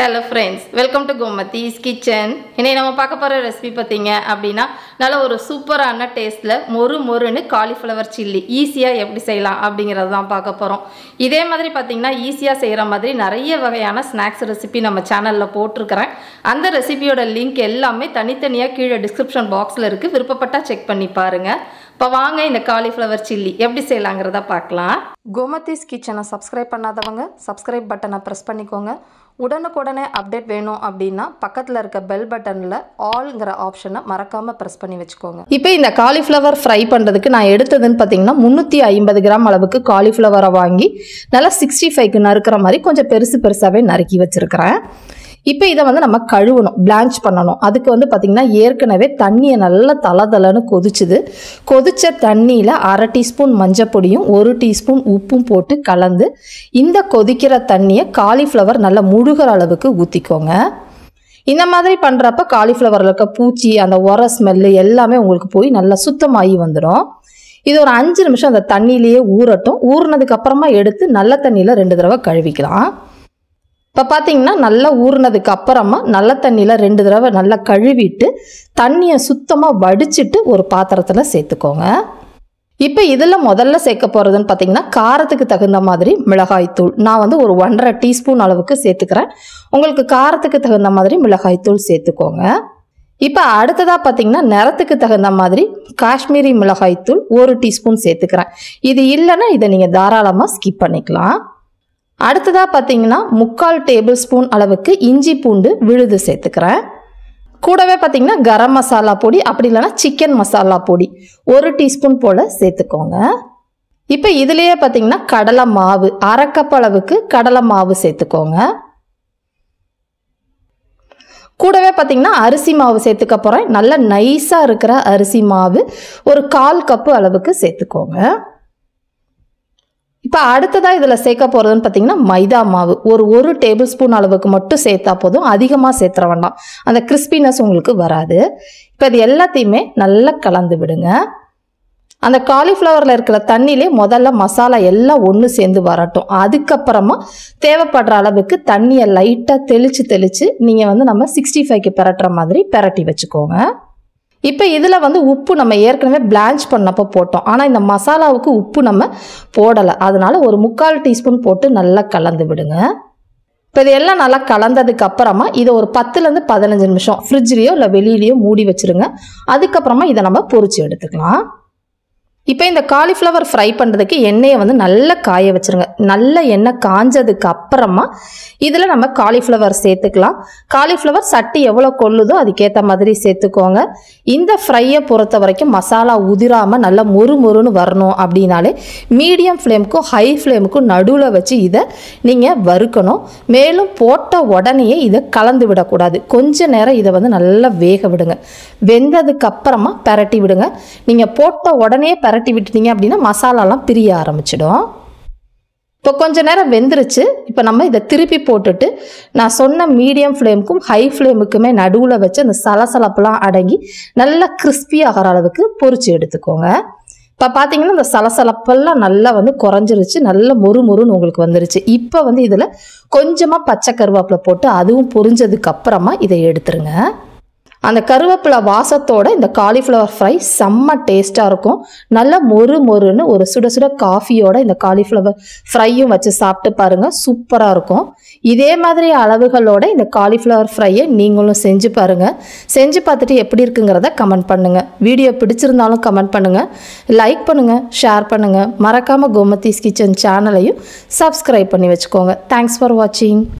hello friends welcome to Gomathi's kitchen இன்னைக்கு நம்ம பார்க்க போகிற ரெசிபி பார்த்தீங்க அப்படின்னா நல்ல ஒரு சூப்பரான டேஸ்ட்டில் மொறு மொறுன்னு காலிஃப்ளவர் சில்லி ஈஸியாக எப்படி செய்யலாம் அப்படிங்கிறது தான் பார்க்க போகிறோம் இதே மாதிரி பார்த்தீங்கன்னா ஈஸியாக செய்கிற மாதிரி நிறைய வகையான ஸ்நாக்ஸ் ரெசிபி நம்ம சேனலில் போட்டிருக்கிறேன் அந்த ரெசிபியோட லிங்க் எல்லாமே தனித்தனியாக கீழே டிஸ்கிரிப்ஷன் பாக்ஸில் இருக்குது விருப்பப்பட்டால் செக் பண்ணி பாருங்கள் இப்போ வாங்க இந்த காலிஃப்ளவர் சில்லி எப்படி செய்யலாங்கிறத பார்க்கலாம் கோமதிஸ் கிச்சனை சப்ஸ்கிரைப் பண்ணாதவங்க சப்ஸ்கிரைப் பட்டனை ப்ரெஸ் பண்ணிக்கோங்க உடனுக்குடனே அப்டேட் வேணும் அப்படின்னா பக்கத்தில் இருக்க பெல் பட்டனில் ஆல்ங்கிற ஆப்ஷனை மறக்காமல் ப்ரெஸ் பண்ணி வச்சுக்கோங்க இப்போ இந்த காலிஃப்ளவர் ஃப்ரை பண்ணுறதுக்கு நான் எடுத்ததுன்னு பார்த்தீங்கன்னா முந்நூற்றி ஐம்பது கிராம் அளவுக்கு காலிஃப்ளவரை வாங்கி நல்லா சிக்ஸ்டி ஃபைவ்க்கு நறுக்கிற மாதிரி கொஞ்சம் பெருசு பெருசாகவே நறுக்கி வச்சுருக்கிறேன் இப்போ இதை வந்து நம்ம கழுவணும் பிளான்ச் பண்ணணும் அதுக்கு வந்து பார்த்திங்கன்னா ஏற்கனவே தண்ணியை நல்லா தலை தலைன்னு கொதிச்சுது கொதிச்ச தண்ணியில் அரை டீஸ்பூன் மஞ்சப்பொடியும் ஒரு டீஸ்பூன் உப்பும் போட்டு கலந்து இந்த கொதிக்கிற தண்ணியை காலிஃப்ளவர் நல்லா முழுகிற அளவுக்கு ஊற்றிக்கோங்க இந்த மாதிரி பண்ணுறப்ப காலிஃப்ளவரில் இருக்க பூச்சி அந்த உர ஸ்மெல்லு எல்லாமே உங்களுக்கு போய் நல்லா சுத்தமாகி வந்துடும் இது ஒரு அஞ்சு நிமிஷம் அந்த தண்ணியிலேயே ஊறட்டும் ஊறினதுக்கு அப்புறமா எடுத்து நல்ல தண்ணியில் ரெண்டு தடவை கழுவிக்கலாம் இப்போ பார்த்தீங்கன்னா நல்லா ஊறினதுக்கு அப்புறமா நல்ல தண்ணியில் ரெண்டு தடவை நல்லா கழுவிட்டு தண்ணியை சுத்தமாக வடிச்சிட்டு ஒரு பாத்திரத்தில் சேர்த்துக்கோங்க இப்போ இதில் முதல்ல சேர்க்க போகிறதுன்னு பார்த்தீங்கன்னா காரத்துக்கு தகுந்த மாதிரி மிளகாய்த்தூள் நான் வந்து ஒரு ஒன்றரை டீஸ்பூன் அளவுக்கு சேர்த்துக்கிறேன் உங்களுக்கு காரத்துக்கு தகுந்த மாதிரி மிளகாய்த்தூள் சேர்த்துக்கோங்க இப்போ அடுத்ததாக பார்த்தீங்கன்னா நிறத்துக்கு தகுந்த மாதிரி காஷ்மீரி மிளகாய்த்தூள் ஒரு டீஸ்பூன் சேர்த்துக்கிறேன் இது இல்லைன்னா இதை நீங்கள் தாராளமாக ஸ்கிப் பண்ணிக்கலாம் அடுத்ததாக பார்த்தீங்கன்னா முக்கால் டேபிள் ஸ்பூன் அளவுக்கு இஞ்சி பூண்டு விழுது சேர்த்துக்கிறேன் கூடவே பார்த்தீங்கன்னா கரம் மசாலா பொடி அப்படி இல்லைன்னா சிக்கன் மசாலா பொடி ஒரு டீஸ்பூன் போல் சேர்த்துக்கோங்க இப்போ இதுலேயே பார்த்தீங்கன்னா கடலை மாவு அரை கப் அளவுக்கு கடலை மாவு சேர்த்துக்கோங்க கூடவே பார்த்தீங்கன்னா அரிசி மாவு சேர்த்துக்க போகிறேன் நல்ல நைஸாக இருக்கிற அரிசி மாவு ஒரு கால் கப்பு அளவுக்கு சேர்த்துக்கோங்க இப்போ அடுத்ததாக இதில் சேர்க்க போகிறதுன்னு பார்த்தீங்கன்னா மைதா மாவு ஒரு ஒரு டேபிள் ஸ்பூன் அளவுக்கு மட்டும் சேர்த்தா போதும் அதிகமாக சேர்த்துற வேண்டாம் அந்த கிறிஸ்பினஸ் உங்களுக்கு வராது இப்போ இது எல்லாத்தையுமே நல்லா கலந்து விடுங்க அந்த காலிஃப்ளவரில் இருக்கிற தண்ணியிலே முதல்ல மசாலா எல்லாம் ஒன்று சேர்ந்து வரட்டும் அதுக்கப்புறமா தேவைப்படுற அளவுக்கு தண்ணியை லைட்டாக தெளித்து தெளித்து நீங்கள் வந்து நம்ம சிக்ஸ்டி ஃபைவ்க்கு பெரட்டுற மாதிரி பெரட்டி வச்சுக்கோங்க இப்போ இதில் வந்து உப்பு நம்ம ஏற்கனவே பிளான்ச் பண்ணப்போ போட்டோம் ஆனால் இந்த மசாலாவுக்கு உப்பு நம்ம போடலை அதனால ஒரு முக்கால் டீஸ்பூன் போட்டு நல்லா கலந்து விடுங்க இப்போ இது எல்லாம் நல்லா கலந்ததுக்கு அப்புறமா இதை ஒரு பத்துலேருந்து பதினஞ்சு நிமிஷம் ஃப்ரிட்ஜ்லேயோ இல்லை வெளியிலையோ மூடி வச்சுருங்க அதுக்கப்புறமா இதை நம்ம பொரிச்சு எடுத்துக்கலாம் இப்போ இந்த காலிஃப்ளவர் ஃப்ரை பண்ணுறதுக்கு எண்ணெயை வந்து நல்லா காய வச்சுருங்க நல்ல எண்ணெய் காஞ்சதுக்கு அப்புறமா இதில் நம்ம காலிஃப்ளவர் சேர்த்துக்கலாம் காலிஃப்ளவர் சட்டி எவ்வளோ கொள்ளுதோ அதுக்கேற்ற மாதிரி சேர்த்துக்கோங்க இந்த ஃப்ரையை பொறுத்த வரைக்கும் மசாலா உதிராமல் நல்லா மொறு மொறுன்னு வரணும் அப்படின்னாலே மீடியம் ஃப்ளேமுக்கும் ஹை ஃப்ளேமுக்கும் நடுவில் வச்சு இதை நீங்கள் வறுக்கணும் மேலும் போட்ட உடனேயே இதை கலந்து விடக்கூடாது கொஞ்ச நேரம் இதை வந்து நல்லா வேக விடுங்க வெந்ததுக்கு அப்புறமா பெரட்டி விடுங்க நீங்கள் போட்ட உடனே பரட்டி விட்டுட்டீங்க அப்படின்னா மசாலாலாம் பிரிய ஆரம்பிச்சிடும் இப்போ கொஞ்ச நேரம் வெந்துருச்சு இப்போ நம்ம இதை திருப்பி போட்டுட்டு நான் சொன்ன மீடியம் ஃப்ளேமுக்கும் ஹை ஃப்ளேமுக்குமே நடுவில் வச்சு அந்த சலசலப்புலாம் அடங்கி நல்லா கிறிஸ்பி ஆகிற அளவுக்கு பொரிச்சு எடுத்துக்கோங்க இப்போ பார்த்தீங்கன்னா இந்த சலசலப்பெல்லாம் நல்லா வந்து குறைஞ்சிருச்சு நல்ல மொறு மொறுன்னு உங்களுக்கு வந்துருச்சு இப்போ வந்து இதில் கொஞ்சமாக பச்சை கருவேப்பிலை போட்டு அதுவும் பொரிஞ்சதுக்கு அப்புறமா இதை எடுத்துருங்க அந்த கருவேப்பிலை வாசத்தோட இந்த காலிஃப்ளவர் ஃப்ரை செம்ம டேஸ்ட்டாக இருக்கும் நல்லா மொறு மொறுன்னு ஒரு சுட சுட காஃபியோட இந்த காலிஃப்ளவர் ஃப்ரையும் வச்சு சாப்பிட்டு பாருங்கள் சூப்பராக இருக்கும் இதே மாதிரி அளவுகளோட இந்த காலிஃப்ளவர் ஃப்ரையை நீங்களும் செஞ்சு பாருங்கள் செஞ்சு பார்த்துட்டு எப்படி இருக்குங்கிறத கமெண்ட் பண்ணுங்கள் வீடியோ பிடிச்சிருந்தாலும் கமெண்ட் பண்ணுங்கள் லைக் பண்ணுங்கள் ஷேர் பண்ணுங்கள் மறக்காமல் கோமதிஸ் கிச்சன் சேனலையும் சப்ஸ்கிரைப் பண்ணி வச்சுக்கோங்க தேங்க்ஸ் ஃபார் வாட்சிங்